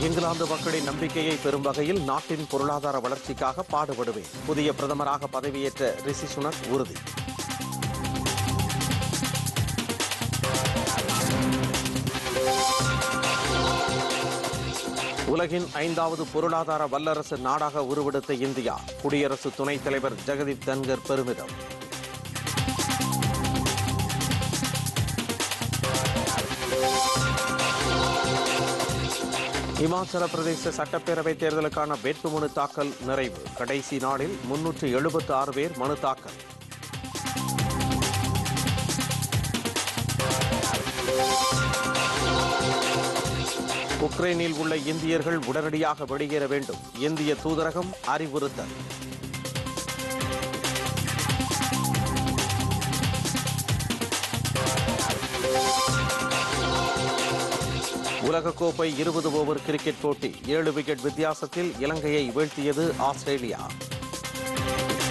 இங்கிலாந்து மக்களின் நம்பிக்கையை பெறும் வகையில் நாட்டின் பொருளாதார வளர்ச்சிக்காக பாடுபடுவேன் புதிய பிரதமராக பதவியேற்ற ரிஷி சுனக் உறுதி உலகின் ஐந்தாவது பொருளாதார வல்லரசு நாடாக உருவெடுத்த இந்தியா குடியரசு துணைத் தலைவர் ஜெகதீப் தன்கர் பெருமிதம் இமாச்சல பிரதேச சட்டப்பேரவை தேர்தலுக்கான வேட்புமனு தாக்கல் நிறைவு கடைசி நாளில் முன்னூற்று எழுபத்து ஆறு பேர் மனு தாக்கல் உக்ரைனில் உள்ள இந்தியர்கள் உடனடியாக வெளியேற வேண்டும் இந்திய தூதரகம் அறிவுறுத்தல் உலகக்கோப்பை இருபது ஓவர் கிரிக்கெட் போட்டி ஏழு விக்கெட் வித்தியாசத்தில் இலங்கையை வீழ்த்தியது ஆஸ்திரேலியா